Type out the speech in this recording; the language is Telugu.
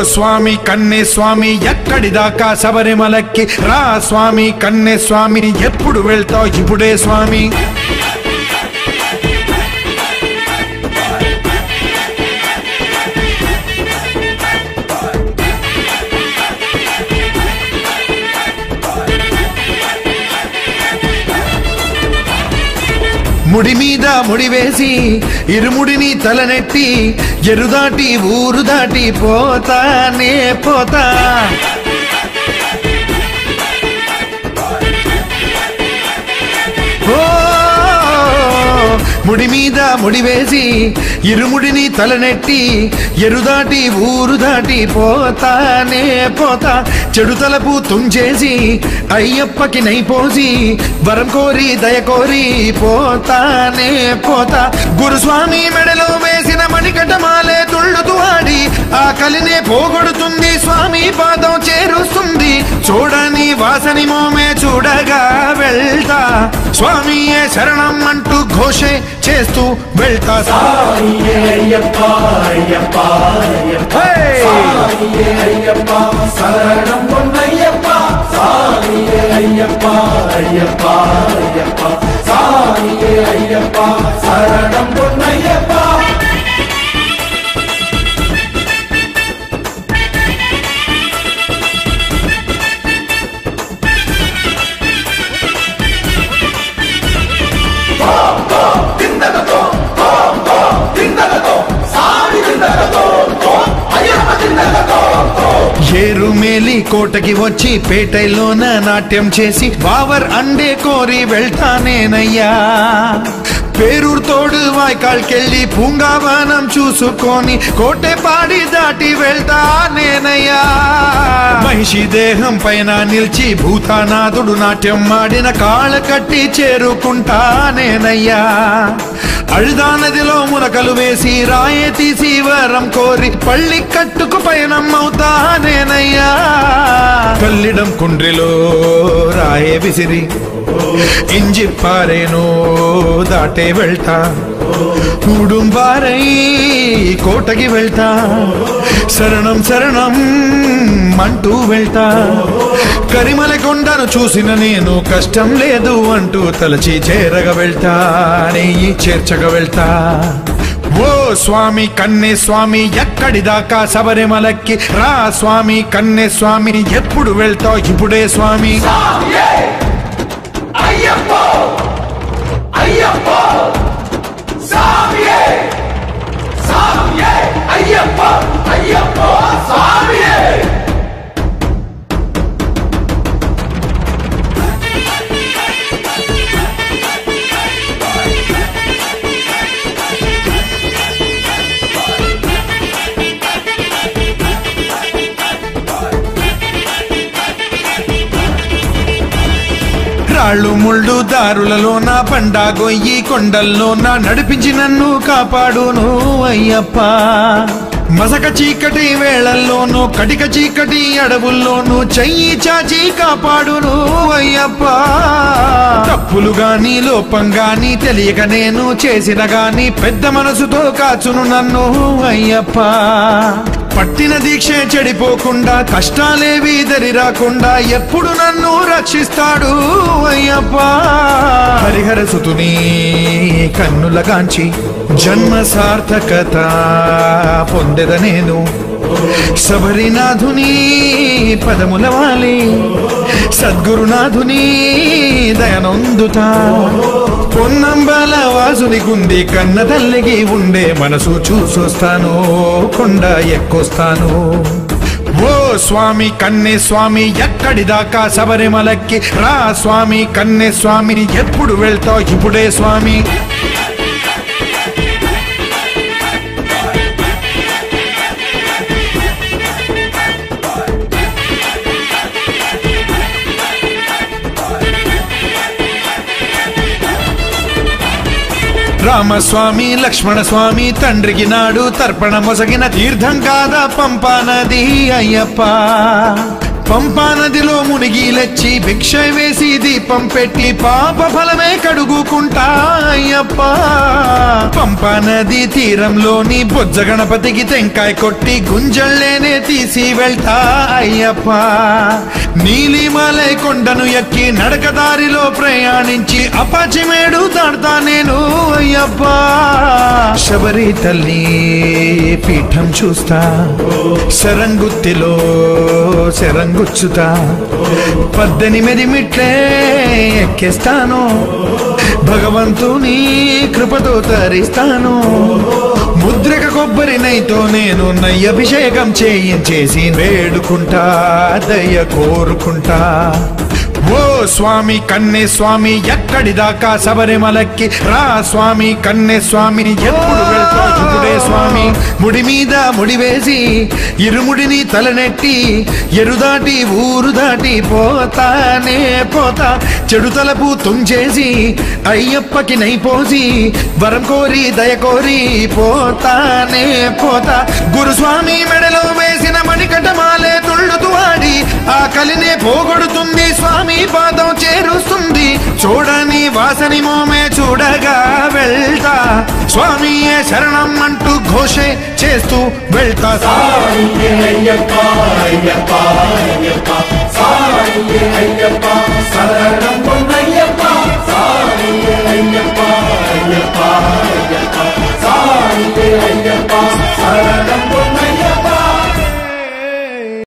స్వామి కన్నే స్వామి ఎక్కడి దాకా శబరిమలకి రా స్వామి కన్నే స్వామి ఎప్పుడు వెళ్తావు ఇప్పుడే స్వామి ముడి మీద ముడి వేసి ఇరుముడిని తలనెట్టి ఎరుదాటి ఊరు దాటి పోతానే పోతా ఓ ముడి మీద ముడి వేసి ఇరుముడిని తలనెట్టి ఎరుదాటి ఊరు దాటి పోతానే పోతా చెడు తలపు తుంచేసి అయ్యప్పకి నైపోసి వరం కోరి దయ కోరి పోతానే పోతా గురుస్వామి మెడలో వేసిన మణికటమాలే తుళ్ళుతూ ఆడి ఆ కలినే పోగొడుతుంది స్వామి పాదం చేరుస్తుంది చూడని వాసని మోమే చూడగా వెళ్తా స్వామియే శరణం అంటూ ఘోషే చేస్తూ వెళ్తా சாமியே ஐயப்பா ஐயப்பா ஐயப்பா Hey! சாமியே ஐயப்பா சரணம் பொன்னையப்பா சாமியே ஐயப்பா ஐயப்பா ஐயப்பா சாமியே ஐயப்பா சரணம் பொன்னையப்பா ఏరుమేలి కోటకి వచ్చి పేటైలోన నాట్యం చేసి బావర్ అండే కోరి వెళ్తానేనయ్యా పేరూరు తోడు వాய்కాల్కెళ్ళి పూంగావనం చూసుకొని కోటె పాడి దాటి వెళ్తానేనయ్యా మహిషి దేహం పైన నిలిచి భూతానాథుడు నాట్యం ఆడిన కాళ్ళ కట్టి చేరుకుంటానేనయ్యా అழுదా నదిలో మునకలు వేసి రాయే తీసి వరం కోరి పళ్ళి కట్టుకు పయనం అవుతానేనయ్యా కల్లిడం కుండ్రిలో రాయే విసిరి ఇంజి పారేను దాటే వెళ్తా కుడుంబారై కోటకి వెళ్తా శరణం శరణం అంటూ వెళ్తా కరిమల కొండను చూసిన నేను కష్టం లేదు అంటూ తలచి చేరగ వెళ్తా నెయ్యి చేర్చగ వెళ్తా ఓ స్వామి కన్నే స్వామి ఎక్కడి దాకా శబరిమలకి రా స్వామి కన్నే స్వామి ఎప్పుడు వెళ్తావు ఇప్పుడే స్వామి சாமியே ஐயப்பா ஐயப்பா சாமியே சாமியே ஐயப்பா ஐயப்பா சாமியே రాళ్ళు ముళ్ళు దారులలోన పండా గొయ్యి కొండల్లోన నడిపించి నన్ను కాపాడును అయ్యప్ప మసక చీకటి వేళల్లోనూ కటిక చీకటి అడవుల్లోనూ చెయ్యి చాచి కాపాడును అయ్యప్ప తప్పులు గాని లోపం గాని తెలియక నేను చేసిన గాని పెద్ద మనసుతో కాచును నన్ను అయ్యప్ప పట్టిన దీక్ష చెడిపోకుండా కష్టాలేవి దరి రాకుండా ఎప్పుడు నన్ను రక్షిస్తాడు అయ్యప్ప హరిహర సుతుని కన్నులగాంచి జన్మ సార్థకత పొందెద నేను శబరినాథుని పదముల వాలి సద్గురునాథుని దయనొందుతా పొన్నంబల వాసుని గుంది కన్న తల్లికి ఉండే మనసు చూసొస్తాను కొండ ఎక్కొస్తాను ఓ స్వామి కన్నే స్వామి ఎక్కడి దాకా శబరిమలకి రా స్వామి కన్నే స్వామి ఎప్పుడు వెళ్తావు ఇప్పుడే స్వామి రామస్వామి లక్ష్మణ స్వామి తండ్రికి నాడు తర్పణ మొసగిన తీర్థం కాదా పంపా నది అయ్యప్ప పంపా నదిలో మునిగి లెచ్చి భిక్ష వేసి దీపం పెట్టి పాప ఫలమే కడుగుకుంటా అయ్యప్ప పంపా నది తీరంలోని బొజ్జ గణపతికి టెంకాయ కొట్టి గుంజళ్ళేనే తీసి వెళ్తా అయ్యప్ప నీలిమలై కొండను ఎక్కి నడకదారిలో ప్రయాణించి అపాచిమేడు దాడతా నేను అయ్యప్ప శబరి తల్లి పీఠం చూస్తా శరంగుత్తిలో శరంగుచ్చుతా పద్దెనిమిది మిట్లే ఎక్కేస్తాను భగవంతుని కృపతో తరిస్తాను ముద్రక కొబ్బరి నైతో నేను నయ్యభిషేకం చేయించేసి వేడుకుంటా దయ కోరుకుంటా ఓ స్వామి కన్నె స్వామి ఎక్కడి దాకా శబరిమలకి రా స్వామి కన్నె స్వామి ఎప్పుడు వెళ్తావు చూపుడే స్వామి ముడి మీద ముడి వేసి ఇరుముడిని తలనెట్టి ఎరుదాటి ఊరు దాటి పోతానే పోతా చెడు తలపు తుంచేసి అయ్యప్పకి నైపోసి వరం కోరి దయ కోరి పోతానే పోతా గురుస్వామి మెడలో వేసిన మణికటమాలే తుళ్ళుతూ ఆడి ఆ కలినే పోగొడుతుంది స్వామి పాదం చేరుస్తుంది చూడని వాసని మోమే చూడగా వెళ్తా స్వామియే శరణం అంటూ ఘోషే చేస్తూ వెళ్తా సాయి అయ్యప్ప అయ్యప్ప అయ్యప్ప సాయి అయ్యప్ప శరణం పొన్నయ్యప్ప